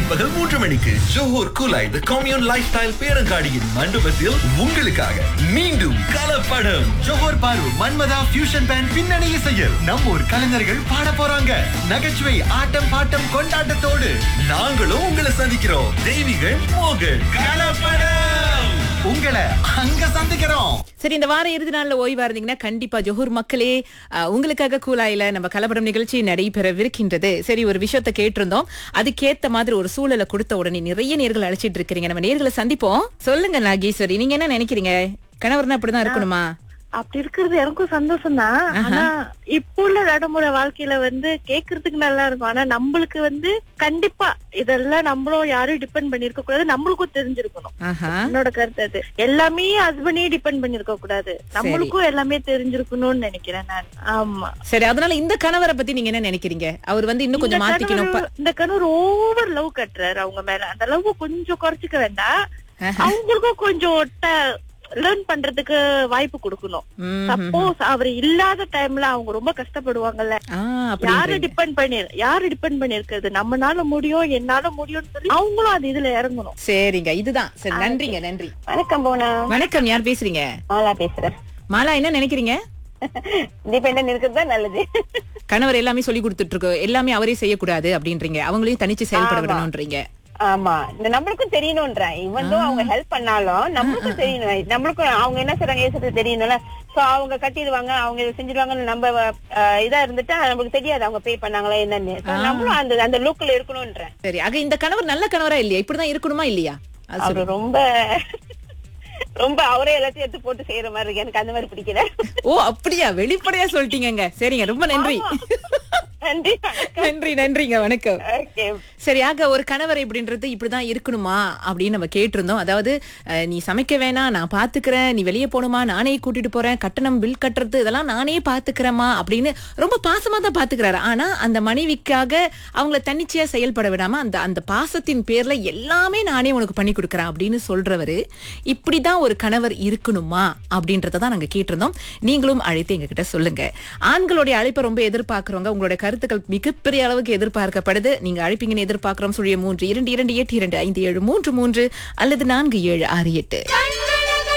பிற்பகல் மூன்று மணிக்கு Johor Kulai the commune lifestyle பேரங்காடியின் மண்டபத்தில் உங்களுக்காக மீண்டும் கலப்படம் ஜோஹர் பாரு மன்மதா ஃபியூஷன் பேண்ட் பின்னணி இசையில் நம்ம ஊர் கலைஞர்கள் பாட போறாங்க நகைச்சுவை ஆட்டம் பாட்டம் கொண்டாட்டத்தோடு நாங்களும் உங்களை சந்திக்கிறோம் தெய்வீகள் மோகன் கலப்படம் உங்களை அங்க சந்திக்கிறோம் சரி இந்த வார இறுதி நாள்ல ஓய்வா இருந்தீங்கன்னா கண்டிப்பா ஜோஹூர் மக்களே அஹ், உங்களுக்காக கூலாயில நம்ம கலப்படம் நிகழ்ச்சி நடைபெறவிருக்கின்றது சரி ஒரு விஷயத்த கேட்டிருந்தோம் அதுக்கேத்த மாதிரி ஒரு சூழலை கொடுத்த உடனே நிறைய நேர்கள் அழைச்சிட்டு இருக்கிறீங்க நம்ம நேர்களை சந்திப்போம் சொல்லுங்க நாகேஸ்வரி நீங்க என்ன நினைக்கிறீங்க கணவர்னா அப்படிதான் இருக்கணுமா அப்படி இருக்கிறது எனக்கும் சந்தோஷம் தான் ஆனா இப்போ உள்ள நடைமுறை வாழ்க்கையில வந்து கேக்குறதுக்கு நல்லா இருக்கும் ஆனா நம்மளுக்கு வந்து கண்டிப்பா இதெல்லாம் நம்மளும் யாரும் டிபெண்ட் பண்ணிருக்க கூடாது நம்மளுக்கும் தெரிஞ்சிருக்கணும் ஆஹா என்னோட கருத்து அது எல்லாமே ஹஸ்பண்டே டிபெண்ட் பண்ணிருக்க கூடாது நம்மளுக்கும் எல்லாமே தெரிஞ்சிருக்கணும்னு நினைக்கிறேன் நான் ஆமா சரி அதனால இந்த கணவரை பத்தி நீங்க என்ன நினைக்கிறீங்க அவர் வந்து இன்னும் கொஞ்சம் இந்த மாத்திக்கணும் ப- கணவர் இந்த கணவர் ஓவர் லவ் கட்டுறாரு அவங்க மேல அந்த லவ் கொஞ்சம் குறைச்சிக்க வேண்டாம் ஆஹா. அவங்களுக்கும் கொஞ்சம் லேர்ன் பண்றதுக்கு வாய்ப்பு கொடுக்கணும் ம், சப்போஸ் அவர் இல்லாத டைம்ல அவங்க ரொம்ப கஷ்டப்படுவாங்கல்ல ஆ, யாரு அப்படின்றீங்க. டிபெண்ட் பண்ணி யாரு டிபெண்ட் பண்ணிருக்கிறது நம்மனால முடியும் என்னால முடியும்னு சொல்லி அவங்களும் அது இதுல இறங்கணும் சரிங்க இதுதான் சரி நன்றிங்க நன்றி வணக்கம் போனா வணக்கம் யார் பேசுறீங்க மாலா பேசுறேன் மாலா என்ன நினைக்கிறீங்க டிபெண்ட் இருக்கிறது தான் நல்லது கணவர் எல்லாமே சொல்லி கொடுத்துட்டு இருக்கு எல்லாமே அவரே செய்யக்கூடாது அப்படின்றீங்க அவங்களையும் தனிச்சு செயல்பட விடணும்ன்றீங்க ஆமா இந்த நம்மளுக்கும் தெரியணும்ன்றேன் இவன் அவங்க ஹெல்ப் பண்ணாலும் நம்மளுக்கும் தெரியணும் நம்மளுக்கும் அவங்க என்ன செய்றாங்க ஏசுறது தெரியணும்ல சோ அவங்க கட்டிடுவாங்க அவங்க இதை செஞ்சிருவாங்கன்னு நம்ம அஹ், இதா இருந்துட்டா நமக்கு தெரியாது அவங்க பே பண்ணாங்களா என்னன்னு So, நம்மளும் அந்த அந்த லுக்ல இருக்கணும்ன்றேன் சரி ஆக இந்த கணவர் நல்ல கணவரா இல்லையா இப்படிதான் இருக்கணுமா இல்லையா அது அவரு சொல்லு. ரொம்ப ரொம்ப அவரே எல்லாத்தையும் எடுத்து போட்டு செய்யற மாதிரி இருக்கு எனக்கு அந்த மாதிரி பிடிக்கல ஓ அப்படியா வெளிப்படையா சொல்லிட்டீங்கங்க சரிங்க ரொம்ப நன்றி நன்றி நன்றி நன்றிங்க வணக்கம் ஓகே சரியாக ஒரு கணவர் இப்படின்றது இப்படிதான் இருக்கணுமா அப்படின்னு நம்ம கேட்டிருந்தோம் அதாவது அஹ், நீ சமைக்க வேணாம் நான் பாத்துக்கிறேன் நீ வெளியே போகணுமா நானே கூட்டிட்டு போறேன் கட்டணம் பில் கட்டுறது இதெல்லாம் நானே பாத்துக்கிறேமா அப்படின்னு ரொம்ப பாசமா தான் பாத்துக்கிறாரு ஆனா அந்த மனைவிக்காக அவங்கள தன்னிச்சையா செயல்பட விடாம அந்த அந்த பாசத்தின் பேர்ல எல்லாமே நானே உனக்கு பண்ணி கொடுக்குறேன் அப்படின்னு சொல்றவரு இப்படிதான் ஒரு கணவர் இருக்கணுமா அப்படின்றத தான் நாங்க கேட்டிருந்தோம் நீங்களும் அழைத்து எங்ககிட்ட சொல்லுங்க ஆண்களுடைய அழைப்பை ரொம்ப எதிர்பார்க்கறவங்க உங்களுடைய கருத்துக்கள் மிகப்பெரிய அளவுக்கு எதிர்பார்க்கப்படுது நீங்க அழைப்பீங்கன்னு எதிர்பார்க்கிறோம் சொல்லிய மூன்று இரண்டு இரண்டு எட்டு இரண்டு ஐந்து ஏழு மூன்று மூன்று அல்லது நான்கு ஏழு ஆறு எட்டு